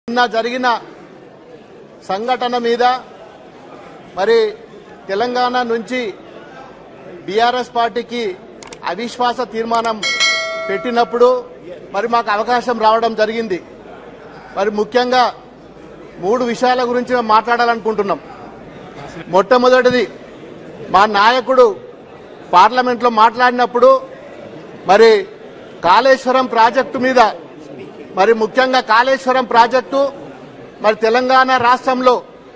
నిన్న జరిగిన సంఘటన మీద మరి తెలంగాణ నుంచి బీఆర్ఎస్ పార్టీకి అవిశ్వాస తీర్మానం పెట్టినప్పుడు మరి మాకు అవకాశం రావడం జరిగింది మరి ముఖ్యంగా మూడు విషయాల గురించి మేము మాట్లాడాలనుకుంటున్నాం మొట్టమొదటిది మా నాయకుడు పార్లమెంట్లో మాట్లాడినప్పుడు మరి కాళేశ్వరం ప్రాజెక్టు మీద మరి ముఖ్యంగా కాళేశ్వరం ప్రాజెక్టు మరి తెలంగాణ రాష్ట్రంలో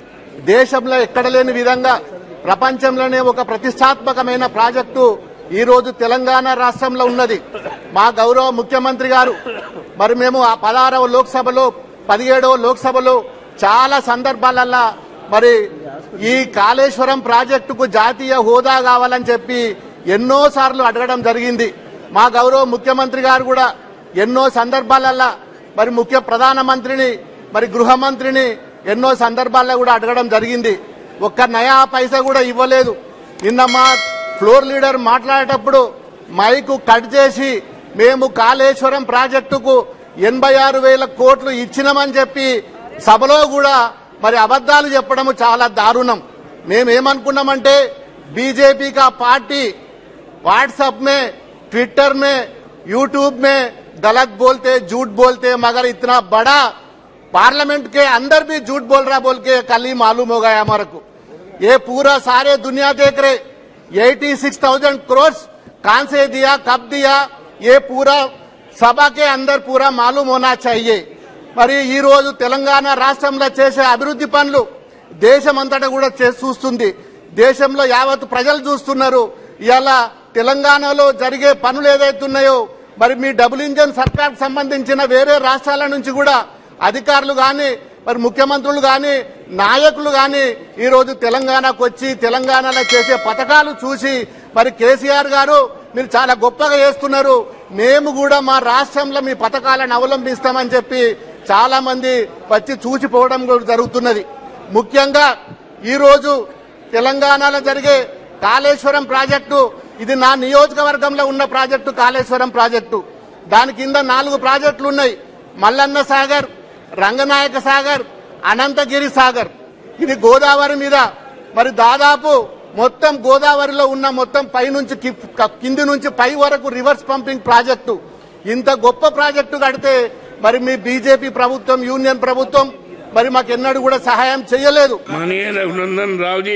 దేశంలో ఎక్కడ లేని విధంగా ప్రపంచంలోనే ఒక ప్రతిష్టాత్మకమైన ప్రాజెక్టు ఈ రోజు తెలంగాణ రాష్ట్రంలో ఉన్నది మా గౌరవ ముఖ్యమంత్రి గారు మరి మేము ఆ పదహారవ లోక్సభలో పదిహేడవ లోక్సభలో చాలా సందర్భాలల్లో మరి ఈ కాళేశ్వరం ప్రాజెక్టుకు జాతీయ హోదా కావాలని చెప్పి ఎన్నో సార్లు అడగడం జరిగింది మా గౌరవ ముఖ్యమంత్రి గారు కూడా ఎన్నో సందర్భాలల్లో మరి ముఖ్య ప్రధానమంత్రిని మరి గృహమంత్రిని ఎన్నో సందర్భాల్లో కూడా అడగడం జరిగింది ఒక్క నయా పైసా కూడా ఇవ్వలేదు నిన్న మా ఫ్లోర్ లీడర్ మాట్లాడేటప్పుడు మైకు కట్ చేసి మేము కాళేశ్వరం ప్రాజెక్టుకు ఎనభై ఆరు వేల కోట్లు ఇచ్చినామని చెప్పి సభలో కూడా మరి అబద్దాలు చెప్పడం చాలా దారుణం మేమేమనుకున్నామంటే బీజేపీ కా పార్టీ व्हाट्सएप में ट्विटर में यूट्यूब में गलत बोलते झूठ बोलते मगर इतना बड़ा पार्लियामेंट के अंदर भी झूठ बोल रहा बोल के कल ही मालूम हो गया हमारे को ये पूरा सारे दुनिया देख रहे एटी सिक्स थाउजेंड करोड़ कहां से दिया कब दिया ये पूरा సభ के अंदर पूरा मालूम होना चाहिए మరి ఈ రోజు తెలంగాణ రాష్ట్రంలో చేసే అభివృద్ధి పనులు దేశమంతటా కూడా చేసి చూస్తుంది దేశంలో యావత్ ప్రజలు చూస్తున్నారు ఇలా తెలంగాణలో జరిగే పనులు ఏదైతున్నాయో మరి మీ డబుల్ ఇంజన్ సర్కార్ సంబంధించిన వేరే రాష్ట్రాల నుంచి కూడా అధికారులు కానీ మరి ముఖ్యమంత్రులు కానీ నాయకులు కానీ ఈ రోజు తెలంగాణకు వచ్చి తెలంగాణలో చేసే పథకాలు చూసి మరి కేసీఆర్ గారు మీరు చాలా గొప్పగా చేస్తున్నారు మేము కూడా మా రాష్ట్రంలో మీ పథకాలను అవలంబిస్తామని చెప్పి చాలా మంది వచ్చి చూసిపోవడం కూడా జరుగుతున్నది ముఖ్యంగా ఈ రోజు తెలంగాణలో జరిగే కాళేశ్వరం ప్రాజెక్టు ఇది నా నియోజకవర్గంలో ఉన్న ప్రాజెక్టు కాళేశ్వరం ప్రాజెక్టు దాని కింద నాలుగు ప్రాజెక్టులు ఉన్నాయి మల్లన్న సాగర్ రంగనాయక సాగర్ అనంతగిరి సాగర్ ఇది గోదావరి మీద మరి దాదాపు మొత్తం గోదావరిలో ఉన్న మొత్తం పై నుంచి కి- క- కింది నుంచి పై వరకు రివర్స్ పంపింగ్ ప్రాజెక్టు ఇంత గొప్ప ప్రాజెక్టు కడితే మరి మీ బీజేపీ ప్రభుత్వం యూనియన్ ప్రభుత్వం మరి మాకెన్నడూ కూడా సహాయం చేయలేదు माननीय रघुनंदन राव जी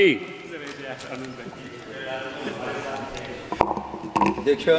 అధ్యక్ష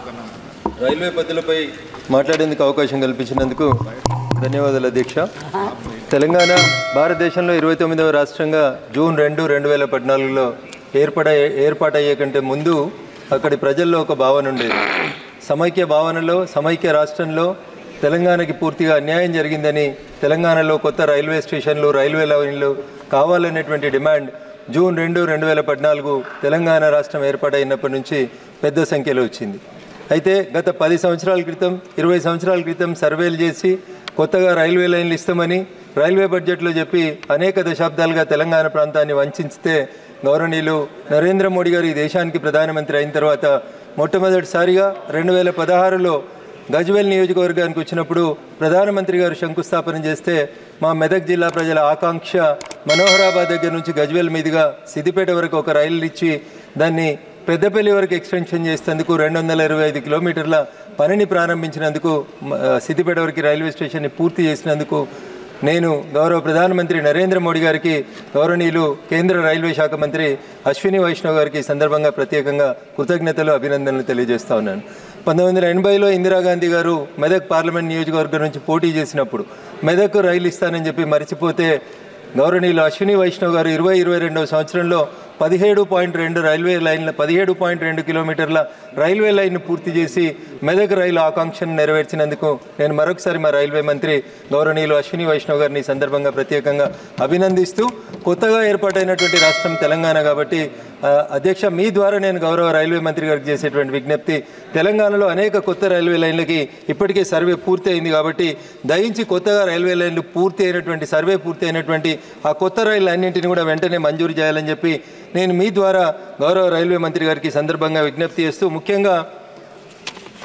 రైల్వే పద్ధతులపై మాట్లాడేందుకు అవకాశం కల్పించినందుకు ధన్యవాదాలు అధ్యక్ష తెలంగాణ భారతదేశంలో ఇరవై తొమ్మిదవ రాష్ట్రంగా జూన్ రెండు రెండు వేల పద్నాలుగులో ఏర్పడ ఏర్పాటయ్యే కంటే ముందు అక్కడి ప్రజల్లో ఒక భావన ఉండేది సమైక్య భావనలో సమైక్య రాష్ట్రంలో తెలంగాణకి పూర్తిగా అన్యాయం జరిగిందని తెలంగాణలో కొత్త రైల్వే స్టేషన్లు రైల్వే లైన్లు కావాలనేటువంటి డిమాండ్ జూన్ రెండు రెండు వేల పద్నాలుగు తెలంగాణ రాష్ట్రం ఏర్పాటైనప్పటి నుంచి పెద్ద సంఖ్యలో వచ్చింది అయితే గత పది సంవత్సరాల క్రితం ఇరవై సంవత్సరాల క్రితం సర్వేలు చేసి కొత్తగా రైల్వే లైన్లు ఇస్తామని రైల్వే బడ్జెట్లో చెప్పి అనేక దశాబ్దాలుగా తెలంగాణ ప్రాంతాన్ని వంచితే గౌరవనీయులు నరేంద్ర మోడీ గారు ఈ దేశానికి ప్రధానమంత్రి అయిన తర్వాత మొట్టమొదటిసారిగా రెండు వేల పదహారులో గజ్వేల్ నియోజకవర్గానికి వచ్చినప్పుడు ప్రధానమంత్రి గారు శంకుస్థాపన చేస్తే మా మెదక్ జిల్లా ప్రజల ఆకాంక్ష మనోహరాబాద్ దగ్గర నుంచి గజ్వేల్ మీదుగా సిద్దిపేట వరకు ఒక రైలు ఇచ్చి దాన్ని పెద్దపల్లి వరకు ఎక్స్టెన్షన్ చేసేందుకు రెండు వందల ఇరవై ఐదు కిలోమీటర్ల పనిని ప్రారంభించినందుకు మ- సిద్దిపేట వరకు రైల్వే స్టేషన్ని పూర్తి చేసినందుకు నేను గౌరవ ప్రధానమంత్రి నరేంద్ర మోడీ గారికి గౌరవనీయులు కేంద్ర రైల్వే శాఖ మంత్రి అశ్విని వైష్ణవ్ గారికి ఈ సందర్భంగా ప్రత్యేకంగా కృతజ్ఞతలు అభినందనలు తెలియజేస్తా ఉన్నాను పంతొమ్మిది వందల ఎనభైలో ఇందిరాగాంధీ గారు మెదక్ పార్లమెంట్ నియోజకవర్గం నుంచి పోటీ చేసినప్పుడు మెదక్ రైలు ఇస్తానని చెప్పి మర్చిపోతే గౌరవనీయులు అశ్విని వైష్ణవ్ గారు ఇరవై ఇరవై రెండవ సంవత్సరంలో పదిహేడు పాయింట్ రెండు రైల్వే లైన్ల పదిహేడు పాయింట్ రెండు కిలోమీటర్ల రైల్వే లైన్ పూర్తి చేసి మెదక్ రైలు ఆకాంక్షను నెరవేర్చినందుకు నేను మరొకసారి మా రైల్వే మంత్రి గౌరవనీయులు అశ్విని వైష్ణవ్ గారిని ఈ సందర్భంగా ప్రత్యేకంగా అభినందిస్తూ కొత్తగా ఏర్పాటైనటువంటి రాష్ట్రం తెలంగాణ కాబట్టి ఆ, అధ్యక్ష మీ ద్వారా నేను గౌరవ రైల్వే మంత్రి గారికి చేసేటువంటి విజ్ఞప్తి తెలంగాణలో అనేక కొత్త రైల్వే లైన్లకి ఇప్పటికే సర్వే పూర్తి అయింది కాబట్టి దయించి కొత్తగా రైల్వే లైన్లు పూర్తి అయినటువంటి సర్వే పూర్తి అయినటువంటి ఆ కొత్త రైళ్ళు అన్నింటిని కూడా వెంటనే మంజూరు చేయాలని చెప్పి నేను మీ ద్వారా గౌరవ రైల్వే మంత్రి గారికి ఈ సందర్భంగా విజ్ఞప్తి చేస్తూ ముఖ్యంగా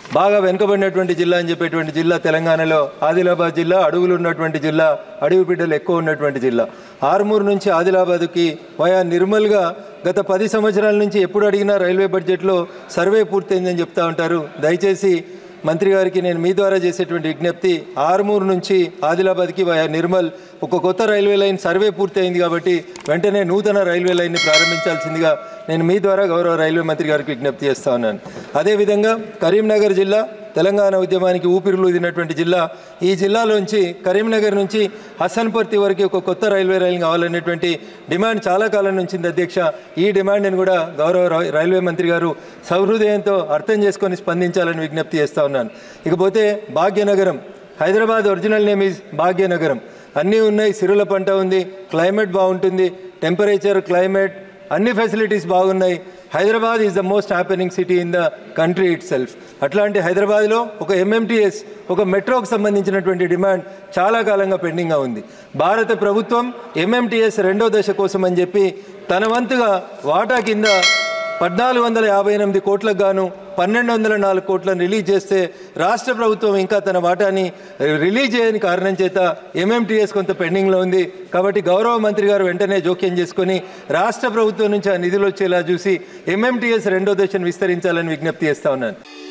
బాగా వెనుకబడినటువంటి జిల్లా అని చెప్పేటువంటి జిల్లా తెలంగాణలో ఆదిలాబాద్ జిల్లా అడవులు ఉన్నటువంటి జిల్లా అడవి బిడ్డలు ఎక్కువ ఉన్నటువంటి జిల్లా ఆరుమూరు నుంచి ఆదిలాబాద్కి వయా నిర్మల్గా గత పది సంవత్సరాల నుంచి ఎప్పుడు అడిగినా రైల్వే బడ్జెట్లో సర్వే పూర్తయిందని చెప్తా ఉంటారు దయచేసి మంత్రి గారికి నేను మీ ద్వారా చేసేటువంటి విజ్ఞప్తి ఆరుమూరు నుంచి ఆదిలాబాద్కి వయా నిర్మల్ ఒక కొత్త రైల్వే లైన్ సర్వే పూర్తి అయింది కాబట్టి వెంటనే నూతన రైల్వే లైన్ని ప్రారంభించాల్సిందిగా నేను మీ ద్వారా గౌరవ రైల్వే మంత్రి గారికి విజ్ఞప్తి చేస్తా ఉన్నాను అదేవిధంగా కరీంనగర్ జిల్లా తెలంగాణ ఉద్యమానికి ఊపిరులూదినటువంటి జిల్లా ఈ జిల్లాలోంచి కరీంనగర్ నుంచి హసన్పర్తి వరకు ఒక కొత్త రైల్వే రైలు కావాలనేటువంటి డిమాండ్ చాలా కాలం నుంచి ఉంది అధ్యక్ష ఈ డిమాండ్ని కూడా గౌరవ రై- రైల్వే మంత్రి గారు సహృదయంతో అర్థం చేసుకొని స్పందించాలని విజ్ఞప్తి చేస్తా ఉన్నాను ఇకపోతే Bhagyanagaram Hyderabad original name is Bhagyanagaram అన్నీ ఉన్నాయి సిరుల పంట ఉంది క్లైమేట్ బాగుంటుంది టెంపరేచర్ క్లైమేట్ అన్ని ఫెసిలిటీస్ బాగున్నాయి Hyderabad is the most happening city in the country itself అట్లాంటి హైదరాబాద్లో ఒక ఎంఎంటీఎస్ ఒక మెట్రోకు సంబంధించినటువంటి డిమాండ్ చాలా కాలంగా పెండింగ్గా ఉంది భారత ప్రభుత్వం ఎంఎంటీఎస్ రెండో దశ కోసం అని చెప్పి తన వంతుగా వాటా కింద పద్నాలుగు వందల యాభై ఎనిమిది కోట్లకు గాను పన్నెండు వందల నాలుగు కోట్లను రిలీజ్ చేస్తే రాష్ట్ర ప్రభుత్వం ఇంకా తన వాటాని రిలీజ్ చేయని కారణం చేత ఎంఎంటీఎస్ కొంత పెండింగ్లో ఉంది కాబట్టి గౌరవ మంత్రి గారు వెంటనే జోక్యం చేసుకొని రాష్ట్ర ప్రభుత్వం నుంచి ఆ నిధులు వచ్చేలా చూసి ఎంఎంటీఎస్ రెండో దశను విస్తరించాలని విజ్ఞప్తి చేస్తా ఉన్నాను